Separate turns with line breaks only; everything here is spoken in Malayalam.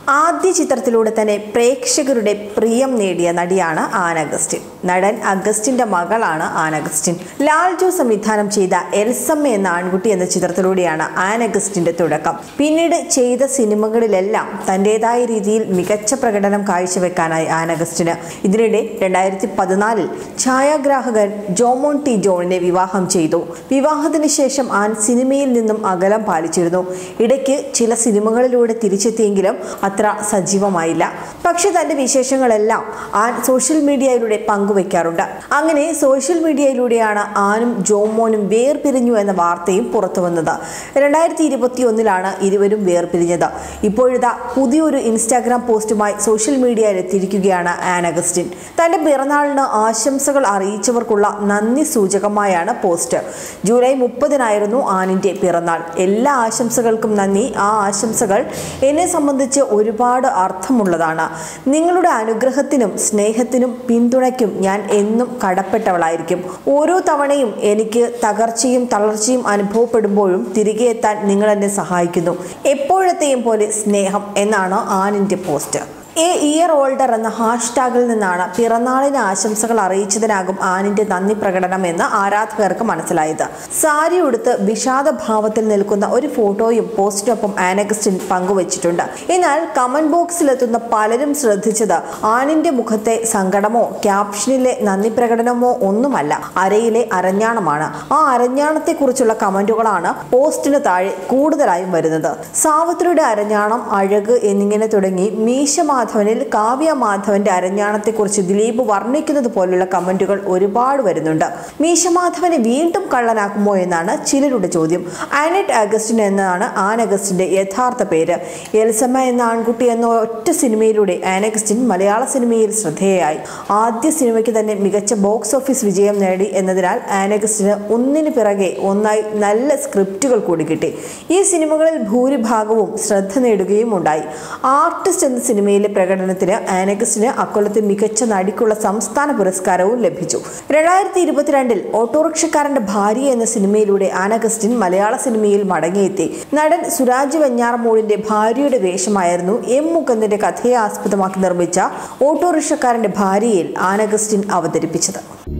ആദ്യ ചിത്രത്തിലൂടെ തന്നെ പ്രേക്ഷകരുടെ പ്രിയം നേടിയ നടിയാണ് ആൻ അഗസ്റ്റിൻ നടൻ അഗസ്റ്റിന്റെ മകളാണ് ആൻ അഗസ്റ്റിൻ ലാൽ ജോ സംവിധാനം ചെയ്ത എൽസമ്മ എന്ന ആൺകുട്ടി എന്ന ചിത്രത്തിലൂടെയാണ് ആൻ അഗസ്റ്റിന്റെ തുടക്കം പിന്നീട് ചെയ്ത സിനിമകളിലെല്ലാം തന്റേതായ രീതിയിൽ മികച്ച പ്രകടനം കാഴ്ചവെക്കാനായി ആൻ അഗസ്റ്റിന് ഇതിനിടെ രണ്ടായിരത്തി പതിനാലിൽ ഛായാഗ്രാഹകൻ ജോമോൺ ടി ജോണിനെ വിവാഹം ചെയ്തു വിവാഹത്തിന് ശേഷം ആൻ സിനിമയിൽ നിന്നും അകലം പാലിച്ചിരുന്നു ഇടയ്ക്ക് ചില സിനിമകളിലൂടെ തിരിച്ചെത്തിയെങ്കിലും അത്ര സജീവമായില്ല പക്ഷെ തന്റെ വിശേഷങ്ങളെല്ലാം ആൻ സോഷ്യൽ മീഡിയയിലൂടെ പങ്കുവെക്കാറുണ്ട് അങ്ങനെ സോഷ്യൽ മീഡിയയിലൂടെയാണ് ആനും ജോമോനും വേർപിരിഞ്ഞു എന്ന വാർത്തയും പുറത്തു വന്നത് രണ്ടായിരത്തി ഇരുപത്തി ഒന്നിലാണ് ഇരുവരും വേർപിരിഞ്ഞത് ഇപ്പോഴിതാ പുതിയൊരു ഇൻസ്റ്റാഗ്രാം പോസ്റ്റുമായി സോഷ്യൽ മീഡിയയിൽ എത്തിയിരിക്കുകയാണ് ആൻ അഗസ്റ്റിൻ തന്റെ പിറന്നാളിന് ആശംസകൾ അറിയിച്ചവർക്കുള്ള നന്ദി സൂചകമായാണ് പോസ്റ്റ് ജൂലൈ മുപ്പതിനായിരുന്നു ആനിന്റെ പിറന്നാൾ എല്ലാ ആശംസകൾക്കും നന്ദി ആ ആശംസകൾ എന്നെ സംബന്ധിച്ച് ഒരുപാട് അർത്ഥമുള്ളതാണ് നിങ്ങളുടെ അനുഗ്രഹത്തിനും സ്നേഹത്തിനും പിന്തുണയ്ക്കും ഞാൻ എന്നും കടപ്പെട്ടവളായിരിക്കും ഓരോ തവണയും എനിക്ക് തകർച്ചയും തളർച്ചയും അനുഭവപ്പെടുമ്പോഴും തിരികെ എത്താൻ നിങ്ങൾ എന്നെ സഹായിക്കുന്നു എപ്പോഴത്തെയും പോലെ സ്നേഹം എന്നാണ് ആനിന്റെ പോസ്റ്റ് എ ഇയർ ഓൾഡർ എന്ന ഹാഷ്ടാഗിൽ നിന്നാണ് പിറന്നാളിന് ആശംസകൾ അറിയിച്ചതിനാകും ആനിന്റെ നന്ദി പ്രകടനം എന്ന് ആരാധകർക്ക് മനസ്സിലായത് സാരി ഉടുത്ത് വിഷാദഭാവത്തിൽ നിൽക്കുന്ന ഒരു ഫോട്ടോയും പോസ്റ്റിനൊപ്പം ആനഗസ്റ്റിൻ പങ്കുവച്ചിട്ടുണ്ട് എന്നാൽ കമന്റ് ബോക്സിലെത്തുന്ന പലരും ശ്രദ്ധിച്ചത് ആനിന്റെ മുഖത്തെ സങ്കടമോ ക്യാപ്ഷനിലെ നന്ദി പ്രകടനമോ ഒന്നുമല്ല അരയിലെ അരഞ്ഞാണമാണ് ആ അരഞ്ഞാണത്തെക്കുറിച്ചുള്ള കമന്റുകളാണ് പോസ്റ്റിന് താഴെ കൂടുതലായും വരുന്നത് സാവിത്രിയുടെ അരഞ്ഞാണം അഴക് എന്നിങ്ങനെ തുടങ്ങി മീശ മാധവനിൽ കാവ്യ മാധവന്റെ അരഞ്ഞാണത്തെക്കുറിച്ച് ദിലീപ് വർണ്ണിക്കുന്നത് പോലുള്ള കമന്റുകൾ ഒരുപാട് വരുന്നുണ്ട് മീശ മാധവനെ വീണ്ടും കള്ളനാക്കുമോ എന്നാണ് ചിലരുടെ ചോദ്യം ആനറ്റ് അഗസ്റ്റിൻ എന്നതാണ് ആൻ അഗസ്റ്റിന്റെ യഥാർത്ഥ പേര് എൽസമ്മ എന്ന ആൺകുട്ടി എന്ന ഒറ്റ സിനിമയിലൂടെ ആൻ അഗസ്റ്റിൻ മലയാള സിനിമയിൽ ശ്രദ്ധേയയായി ആദ്യ സിനിമയ്ക്ക് തന്നെ മികച്ച ബോക്സ് ഓഫീസ് വിജയം നേടി എന്നതിനാൽ ആൻ അഗസ്റ്റിന് ഒന്നിനു പിറകെ ഒന്നായി നല്ല സ്ക്രിപ്റ്റുകൾ കൂടി കിട്ടി ഈ സിനിമകളിൽ ഭൂരിഭാഗവും ശ്രദ്ധ നേടുകയും ഉണ്ടായി ആർട്ടിസ്റ്റ് എന്ന സിനിമയിലെ പ്രകടനത്തിന് ആനഗസ്റ്റിന് അക്കൊല്ലത്തെ മികച്ച നടിക്കുള്ള സംസ്ഥാന പുരസ്കാരവും ലഭിച്ചു രണ്ടായിരത്തി ഇരുപത്തിരണ്ടിൽ ഓട്ടോറിക്ഷക്കാരന്റെ ഭാര്യ എന്ന സിനിമയിലൂടെ ആനഗസ്റ്റിൻ മലയാള സിനിമയിൽ മടങ്ങിയെത്തി നടൻ സുരാജ് വെഞ്ഞാറമൂടിന്റെ ഭാര്യയുടെ വേഷമായിരുന്നു എം മുകുന്ദന്റെ കഥയെ ആസ്പദമാക്കി നിർമ്മിച്ച ഓട്ടോറിക്ഷക്കാരന്റെ ഭാര്യയിൽ ആനഗസ്റ്റിൻ അവതരിപ്പിച്ചത്